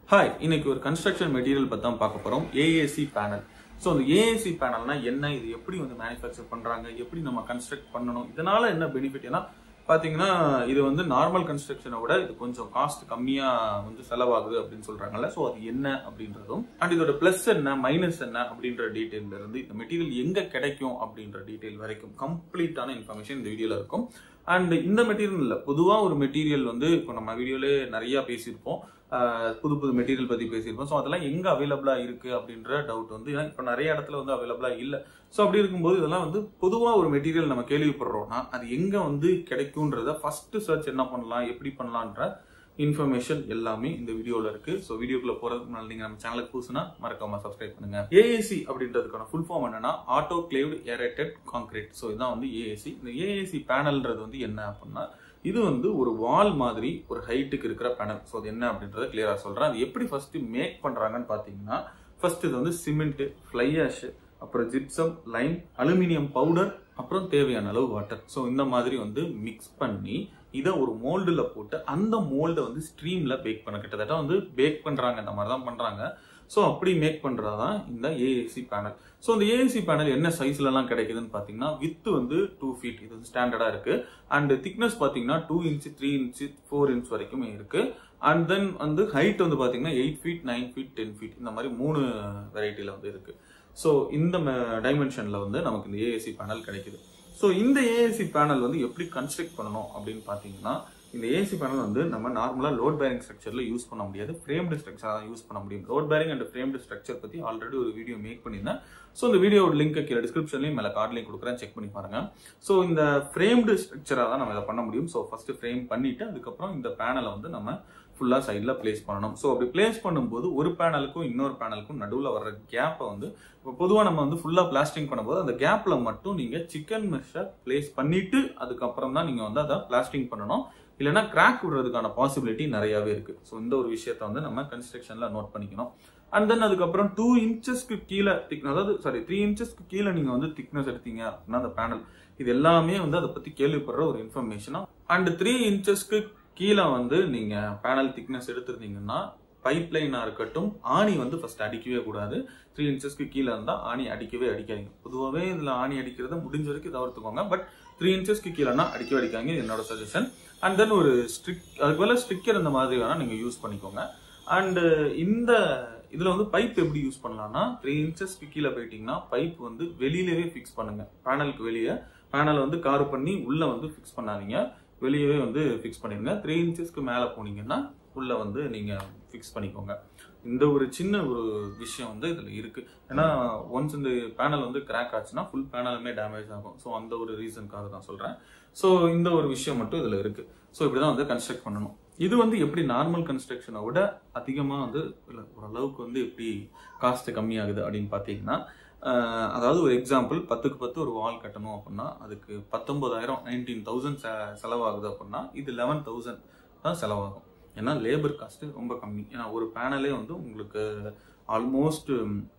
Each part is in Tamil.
ஹாய் இன்னைக்கு ஒரு கன்ஸ்ட்ரக்ஷன் மெட்டீரியல் பத்தி தான் பார்க்க போறோம் ஏஏசி பேனல் ஸோ அந்த ஏஏசி பேனல்னா என்ன இது எப்படி வந்து மேனுஃபேக்சர் பண்றாங்க எப்படி நம்ம கன்ஸ்ட்ரக்ட் பண்ணணும் இதனால என்ன பெனிஃபிட் ஏன்னா பாத்தீங்கன்னா இது வந்து நார்மல் கன்ஸ்ட்ரக்ஷனை விட இது கொஞ்சம் காஸ்ட் கம்மியா வந்து செலவாகுது அப்படின்னு சொல்றாங்கல்ல ஸோ அது என்ன அப்படின்றதும் அண்ட் இதோட பிளஸ் என்ன மைனஸ் என்ன அப்படின்ற டீட்டெயில்ல இருந்து இந்த மெட்டீரியல் எங்க கிடைக்கும் அப்படின்ற டீட்டெயில் வரைக்கும் கம்ப்ளீட்டான இன்ஃபர்மேஷன் இந்த வீடியோல இருக்கும் அண்ட் இந்த மெட்டீரியல் இல்ல பொதுவா ஒரு மெட்டீரியல் வந்து இப்போ நம்ம வீடியோல நிறைய பேசியிருப்போம் ஆஹ் புது புது மெட்டீரியல் பத்தி பேசியிருப்போம் ஸோ அதெல்லாம் எங்க அவைலபிளா இருக்கு அப்படின்ற டவுட் வந்து ஏன்னா இப்போ நிறைய இடத்துல வந்து அவைலபிளா இல்ல ஸோ அப்படி இருக்கும்போது இதெல்லாம் வந்து பொதுவா ஒரு மெட்டீரியல் நம்ம கேள்விப்படுறோம்னா அது எங்க வந்து கிடைக்கும்ன்றத ஃபர்ஸ்ட் சர்ச் என்ன பண்ணலாம் எப்படி பண்ணலான்ற இன்ஃபர்மேஷன் எல்லாமே இந்த வீடியோல இருக்கு ஸோ வீடியோக்குள்ள போறதுக்கு முன்னாடி நீங்க நம்ம சேனலுக்கு புதுசுனா மறக்காம சப்ஸ்கிரைப் பண்ணுங்க ஏஏசி அப்படின்றதுக்கான ஃபுல் ஃபார்ம் என்னன்னா autoclaved aerated concrete so இதுதான் வந்து ஏஏசி இந்த ஏஏசி பேனல்ன்றது வந்து என்ன அப்படின்னா இது வந்து ஒரு வால் மாதிரி ஒரு ஹைட்டுக்கு இருக்கிற பேனல் ஸோ அது என்ன அப்படின்றத கிளியரா சொல்றேன் அது எப்படி ஃபர்ஸ்ட் மேக் பண்றாங்கன்னு பாத்தீங்கன்னா ஃபர்ஸ்ட் இது வந்து சிமெண்ட் ஃப்ளை ஆஷ் அப்புறம் ஜிப்சம் லைம் அலுமினியம் பவுடர் அப்புறம் தேவையான அளவு வாட்டர் ஸோ இந்த மாதிரி வந்து மிக்ஸ் பண்ணி இதை ஒரு மோல்டுல போட்டு அந்த மோல்டை வந்து ஸ்ட்ரீம்ல பேக் பண்ண கிட்டத்தட்ட வந்து பேக் பண்றாங்க இந்த மாதிரி தான் பண்றாங்க ஸோ அப்படி மேக் பண்றதுதான் இந்த ஏஏசி பேனல் ஸோ இந்த ஏஏசி பேனல் என்ன சைஸ்ல எல்லாம் கிடைக்குதுன்னு பாத்தீங்கன்னா வித் வந்து டூ ஃபீட் இது வந்து ஸ்டாண்டர்டா இருக்கு அண்ட் திக்னஸ் பாத்தீங்கன்னா two inch three inch four inch வரைக்குமே இருக்கு அண்ட் தென் வந்து ஹைட் வந்து பாத்தீங்கன்னா eight feet nine feet ten feet இந்த மாதிரி மூணு வெரைட்டில வந்து இருக்கு ஸோ இந்த டைமென்ஷன்ல வந்து நமக்கு இந்த ஏஏசி பேனல் கிடைக்குது ஸோ இந்த ஏஏசி பேனல் வந்து எப்படி கன்ஸ்ட்ரக்ட் பண்ணணும் அப்படின்னு பாத்தீங்கன்னா இந்த ஏசி பேனல் வந்து நம்ம நார்மலா லோட் பேரிங் ஸ்ட்ரக்சர்ல யூஸ் பண்ண முடியாது ஃப்ரேம்டு ஸ்ட்ரக்சர் தான் யூஸ் பண்ண முடியும் load bearing and framed structure பத்தி ஆல்ரெடி ஒரு வீடியோ மேக் பண்ணியிருந்தேன் ஸோ இந்த வீடியோட லிங்க் கீழே டிஸ்கிரிப்ஷன்லையும் மேலே கார்ட்லையும் கொடுக்குறேன் செக் பண்ணி பாருங்க ஸோ இந்த ஃப்ரேம்டு ஸ்ட்ரக்சராக தான் நம்ம இதை பண்ண முடியும் ஸோ ஃபர்ஸ்ட் ஃப்ரேம் பண்ணிட்டு அதுக்கப்புறம் இந்த பேனலை வந்து நம்ம ஃபுல்லாக சைடில் பிளேஸ் பண்ணணும் ஸோ அப்படி பிளேஸ் பண்ணும்போது ஒரு பேனலுக்கும் இன்னொரு பேனலுக்கும் நடுவில் வர்ற கேப்பை வந்து இப்போ பொதுவாக நம்ம வந்து ஃபுல்லாக பிளாஸ்டிங் பண்ணும்போது அந்த கேப்பில் மட்டும் நீங்கள் சிக்கன் மெஷ்ஷை பிளேஸ் பண்ணிட்டு அதுக்கப்புறம் தான் நீங்கள் வந்து அதை பிளாஸ்டிங் பண்ணணும் இல்லைன்னா கிராக் விடுறதுக்கான பாசிபிலிட்டி நிறையவே இருக்கு ஸோ இந்த ஒரு விஷயத்த வந்து நம்ம கன்ஸ்ட்ரக்ஷன்ல நோட் பண்ணிக்கணும் அண்ட் தென் அதுக்கப்புறம் டூ இன்ச்சஸ்க்கு கீழே திக்னஸ் அதாவது சாரி த்ரீ இன்ச்சஸ்க்கு கீழே நீங்க வந்து திக்னஸ் எடுத்தீங்க அப்படின்னா அந்த பேனல் இது எல்லாமே வந்து அதை பத்தி கேள்விப்படுற ஒரு இன்ஃபர்மேஷனா அண்ட் த்ரீ இன்ச்சஸ்க்கு கீழே வந்து நீங்க பேனல் திக்னஸ் எடுத்திருந்தீங்கன்னா பைப் லைனா இருக்கட்டும் ஆணி வந்து ஃபர்ஸ்ட் அடிக்கவே கூடாது த்ரீ இன்ச்சஸ்க்கு கீழே இருந்தா ஆணி அடிக்கவே அடிக்காதீங்க பொதுவாகவே இதுல ஆணி அடிக்கிறத முடிஞ்ச வரைக்கும் தவிர்த்துக்கோங்க பட் த்ரீ இன்ச்சஸ்க்கு கீழேனா அடிக்கவே அடிக்காங்க என்னோட சஜஷன் அண்ட் தென் ஒரு ஸ்ட்ரிக் அதுக்கு மேல ஸ்டிக்கர் இந்த மாதிரி வேணா நீங்க யூஸ் பண்ணிக்கோங்க அண்ட் இந்த இதுல வந்து பைப் எப்படி யூஸ் பண்ணலாம்னா த்ரீ இன்ச்சஸ்க்கு கீழே போயிட்டீங்கன்னா பைப் வந்து வெளியிலவே ஃபிக்ஸ் பண்ணுங்க பேனலுக்கு வெளியே பேனல் வந்து கார் பண்ணி உள்ள வந்து ஃபிக்ஸ் பண்ணாதீங்க வெளியவே வந்து ஃபிக்ஸ் பண்ணிடுங்க த்ரீ இன்ச்சஸ்க்கு மேல போனீங்கன்னா உள்ள வந்து நீங்க ஃபிக்ஸ் பண்ணிக்கோங்க இந்த ஒரு சின்ன ஒரு விஷயம் வந்து இதுல இருக்கு ஏன்னா ஒன்ஸ் இந்த பேனல் வந்து கிராக் ஆச்சுன்னா ஃபுல் பேனலுமே டேமேஜ் ஆகும் ஸோ அந்த ஒரு ரீசனுக்காக தான் சொல்றேன் ஸோ இந்த ஒரு விஷயம் மட்டும் இதுல இருக்கு ஸோ இப்படிதான் வந்து கன்ஸ்ட்ரக்ட் பண்ணணும் இது வந்து எப்படி நார்மல் கன்ஸ்ட்ரக்ஷனை விட அதிகமா வந்து இல்ல ஓரளவுக்கு வந்து எப்படி காஸ்ட் கம்மியாகுது அப்படின்னு பாத்தீங்கன்னா ஆஹ் அதாவது ஒரு எக்ஸாம்பிள் பத்துக்கு பத்து ஒரு வால் கட்டணும் அப்படின்னா அதுக்கு பத்தொன்பதாயிரம் நைன்டீன் தௌசண்ட் செலவாகுது அப்படின்னா இது லெவன் தௌசண்ட் தான் செலவாகும் ஏன்னா லேபர் காஸ்ட் ரொம்ப கம்மி ஏன்னா ஒரு பேனலே வந்து உங்களுக்கு ஆல்மோஸ்ட்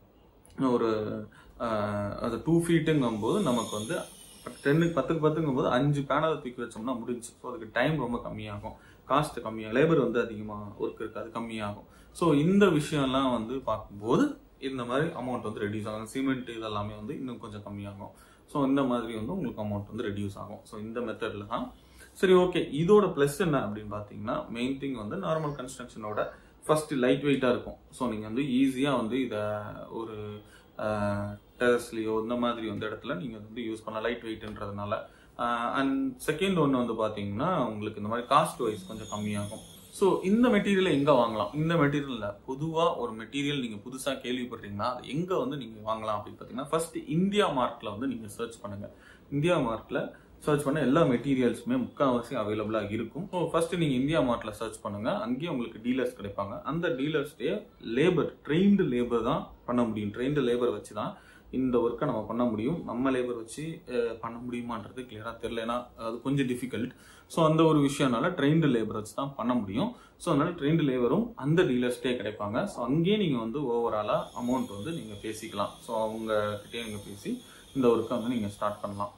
ஒரு ஆஹ், அது டூ ஃபீட்டுங்கும் போது நமக்கு வந்து டென்னுக்கு பத்துக்கு பத்துங்கும் போது அஞ்சு பேனலை தூக்கி வச்சோம்னா முடிஞ்சு ஸோ அதுக்கு டைம் ரொம்ப கம்மியாகும் காஸ்ட் கம்மியாகும் லேபர் வந்து அதிகமாக ஒர்க் இருக்காது கம்மியாகும் ஸோ இந்த விஷயம்லாம் வந்து பார்க்கும்போது இந்த மாதிரி அமௌண்ட் வந்து ரெடியூஸ் ஆகும் சிமெண்ட் இதெல்லாமே வந்து இன்னும் கொஞ்சம் கம்மியாகும் ஸோ இந்த மாதிரி வந்து உங்களுக்கு அமௌண்ட் வந்து ரெடியூஸ் ஆகும் ஸோ இந்த மெத்தடில் தான் சரி ஓகே இதோட ப்ளஸ் என்ன அப்படின்னு பார்த்தீங்கன்னா மெயின் திங் வந்து நார்மல் கன்ஸ்ட்ரக்ஷனோட ஃபர்ஸ்ட் லைட் வெயிட்டாக இருக்கும் ஸோ நீங்கள் வந்து ஈஸியாக வந்து இதை ஒரு டெரஸ்லேயோ இந்த மாதிரி வந்து இடத்துல நீங்கள் வந்து யூஸ் பண்ணலாம் லைட் வெயிட்ன்றதுனால அண்ட் செகண்ட் ஒன்று வந்து பார்த்தீங்கன்னா உங்களுக்கு இந்த மாதிரி காஸ்ட் வைஸ் கொஞ்சம் கம்மியாகும் ஸோ இந்த மெட்டீரியலை எங்கே வாங்கலாம் இந்த மெட்டீரியலில் பொதுவாக ஒரு மெட்டீரியல் நீங்கள் புதுசாக கேள்விப்படுறீங்கன்னா அது எங்கே வந்து நீங்கள் வாங்கலாம் அப்படின்னு பார்த்தீங்கன்னா ஃபர்ஸ்ட் இந்தியா மார்க்கில் வந்து நீங்கள் சர்ச் பண்ணுங்கள் இந்தியா மார்க்கில் சர்ச் பண்ண எல்லா மெட்டீரியல்ஸுமே முக்கால்வாசி அவைலபிளாக இருக்கும் ஸோ ஃபர்ஸ்ட் நீங்கள் இந்தியா மார்ட்டில் சர்ச் பண்ணுங்க அங்கேயே உங்களுக்கு டீலர்ஸ் கிடைப்பாங்க அந்த டீலர்ஸ்டே லேபர் ட்ரெயின்டு லேபர் தான் பண்ண முடியும் ட்ரெயின்டு லேபர் வச்சு தான் இந்த ஒர்க்கை நம்ம பண்ண முடியும் நம்ம லேபர் வச்சு அஹ், பண்ண முடியுமான்றது கிளியராக தெரியல ஏன்னா அது கொஞ்சம் டிஃபிகல்ட் ஸோ அந்த ஒரு விஷயம்னால ட்ரெயின்டு லேபர் வச்சு தான் பண்ண முடியும் ஸோ அதனால ட்ரெயின்டு லேபரும் அந்த டீலர்ஸ்டே கிடைப்பாங்க ஸோ அங்கேயே நீங்கள் வந்து ஓவராலாக அமௌண்ட் வந்து நீங்கள் பேசிக்கலாம் ஸோ அவங்க கிட்டே நீங்கள் பேசி இந்த ஒர்க்கை வந்து நீங்கள் ஸ்டார்ட் பண்ணலாம்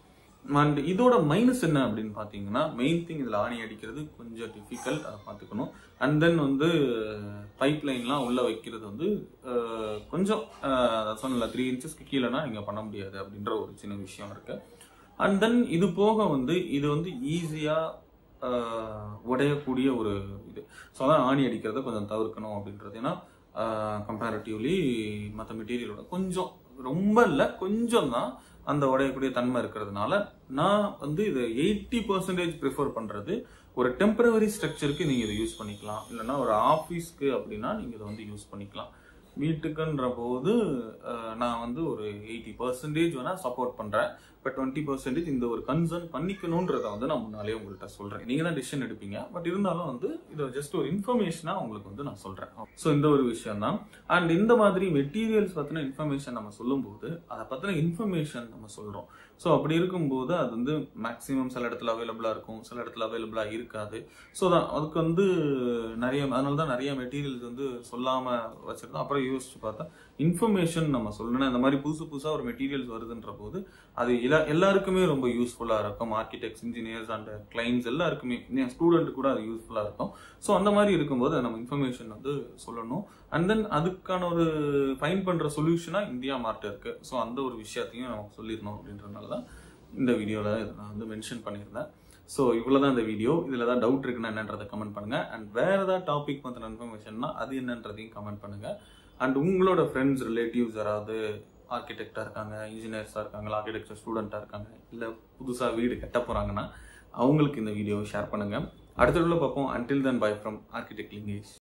அண்ட் இதோட மைனஸ் என்ன அப்படின்னு பார்த்தீங்கன்னா மெயின் திங் இதில் ஆணி அடிக்கிறது கொஞ்சம் டிஃபிகல்ட் அதை பார்த்துக்கணும் அண்ட் தென் வந்து பைப் லைன்லாம் உள்ள வைக்கிறது வந்து அஹ், கொஞ்சம் சொன்னல த்ரீ இன்ச்சஸ்க்கு கீழேனா நீங்கள் பண்ண முடியாது அப்படின்ற ஒரு சின்ன விஷயம் இருக்கு அண்ட் தென் இது போக வந்து இது வந்து ஈஸியாக உடையக்கூடிய ஒரு இது ஸோ அதான் ஆணி அடிக்கிறத கொஞ்சம் தவிர்க்கணும் அப்படின்றது ஏன்னா கம்பேரிட்டிவ்லி மற்ற மெட்டீரியலோட கொஞ்சம் ரொம்ப இல்லை கொஞ்சம் தான் அந்த உடையக்கூடிய தன்மை இருக்கிறதுனால நான் வந்து இதை எயிட்டி பர்சன்டேஜ் ப்ரிஃபர் பண்ணுறது ஒரு டெம்பரவரி ஸ்ட்ரக்சருக்கு நீங்கள் இதை யூஸ் பண்ணிக்கலாம் இல்லைன்னா ஒரு ஆஃபீஸ்க்கு அப்படின்னா நீங்கள் இதை வந்து யூஸ் பண்ணிக்கலாம் வீட்டுக்குன்ற போது அஹ், நான் வந்து ஒரு எயிட்டி பர்சன்டேஜ் வேணா சப்போர்ட் பண்றேன் பட் டுவெண்ட்டி பர்சன்டேஜ் இந்த ஒரு கன்சர்ன் பண்ணிக்கணுன்றத வந்து நான் முன்னாலே உங்கள்கிட்ட சொல்றேன் நீங்க தான் டிசிஷன் எடுப்பீங்க பட் இருந்தாலும் வந்து இது ஜஸ்ட் ஒரு இன்ஃபர்மேஷனா உங்களுக்கு வந்து நான் சொல்றேன் ஸோ இந்த ஒரு விஷயம் தான் அண்ட் இந்த மாதிரி மெட்டீரியல்ஸ் பத்தின இன்ஃபர்மேஷன் நம்ம சொல்லும்போது அதை பத்தின இன்ஃபர்மேஷன் நம்ம சொல்றோம் ஸோ அப்படி இருக்கும்போது அது வந்து மேக்ஸிமம் சில இடத்துல அவைலபிளா இருக்கும் சில இடத்துல அவைலபிளா இருக்காது ஸோ தான் அதுக்கு வந்து நிறைய அதனால தான் நிறைய மெட்டீரியல்ஸ் வந்து சொல்லாம வச்சிருந்தோம் அப்புறம் யோசிச்சு பார்த்தா இன்ஃபர்மேஷன் நம்ம சொல்லணும் இந்த மாதிரி புதுசு புதுசாக ஒரு மெட்டீரியல்ஸ் வருதுன்ற போது அது எல்லா எல்லாருக்குமே ரொம்ப யூஸ்ஃபுல்லாக இருக்கும் ஆர்கிடெக்ட்ஸ் இன்ஜினியர்ஸ் அண்ட் கிளைண்ட்ஸ் எல்லாருக்குமே ஸ்டூடெண்ட் கூட அது யூஸ்ஃபுல்லாக இருக்கும் ஸோ அந்த மாதிரி இருக்கும்போது நம்ம இன்ஃபர்மேஷன் வந்து சொல்லணும் அண்ட் தென் அதுக்கான ஒரு ஃபைன் பண்ணுற சொல்யூஷனாக இந்தியா மார்ட் இருக்கு ஸோ அந்த ஒரு விஷயத்தையும் நமக்கு சொல்லிடணும் அப்படின்றதுனால தான் இந்த வீடியோவில் இதை நான் வந்து மென்ஷன் பண்ணியிருந்தேன் ஸோ இவ்வளோ தான் இந்த வீடியோ இதில் ஏதாவது டவுட் இருக்குன்னா என்னன்றதை கமெண்ட் பண்ணுங்க அண்ட் வேற ஏதாவது டாபிக் பற்றின இன்ஃபர்மேஷன்னா அது என்னன்றதையும் கமெண்ட் பண்ணுங்க அண்ட் உங்களோட ஃப்ரெண்ட்ஸ் ரிலேட்டிவ்ஸ் யாராவது ஆர்கிடெக்டாக இருக்காங்க இன்ஜினியர்ஸாக இருக்காங்க ஆர்கிடெக்சர் ஸ்டூடெண்ட்டாக இருக்காங்க இல்லை புதுசாக வீடு கட்ட போகிறாங்கன்னா அவங்களுக்கு இந்த வீடியோவை ஷேர் பண்ணுங்க அடுத்த வீடியோவில் பார்ப்போம் until then bye from architect Lingesh